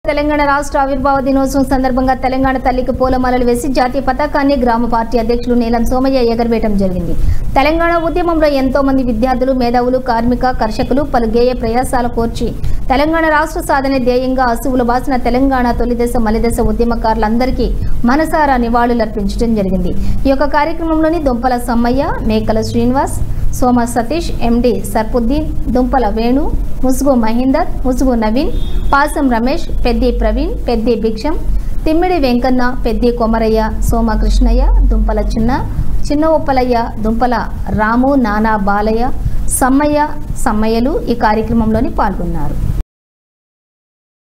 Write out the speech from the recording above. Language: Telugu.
తెలంగాణ రాష్ట్ర ఆవిర్భావ దినోత్సవం సందర్భంగా తెలంగాణ తల్లికి పూలమాలలు వేసి జాతీయ పతాకాన్ని గ్రామ పార్టీ అధ్యక్షులు నీలం సోమయ్య ఎగరవేయడం జరిగింది తెలంగాణ ఉద్యమంలో ఎంతో మంది విద్యార్థులు మేధావులు కార్మిక కర్షకులు పలు గేయ ప్రయాసాల కోర్చి తెలంగాణ రాష్ట్ర సాధన ధ్యేయంగా అసువులు బాసిన తెలంగాణ తొలిదశ మలిదశ ఉద్యమకారులందరికీ మనసారా నివాళులర్పించడం జరిగింది ఈ యొక్క కార్యక్రమంలోని దుంపల సమ్మయ్య మేకల శ్రీనివాస్ సోమ సతీష్ ఎండి సర్పుద్దీన్ దుంపల వేణు ముసుగు మహేందర్ ముసుగు నవీన్ పాసం రమేష్ పెద్ది ప్రవీణ్ పెద్ది భిక్షం తిమ్మిడి వెంకన్న పెద్ది కొమరయ్య సోమ కృష్ణయ్య దుంపల చిన్న చిన్న ఉప్పలయ్య దుంపల రాము నానా బాలయ్య సమ్మయ్య సమ్మయ్యలు ఈ కార్యక్రమంలోని పాల్గొన్నారు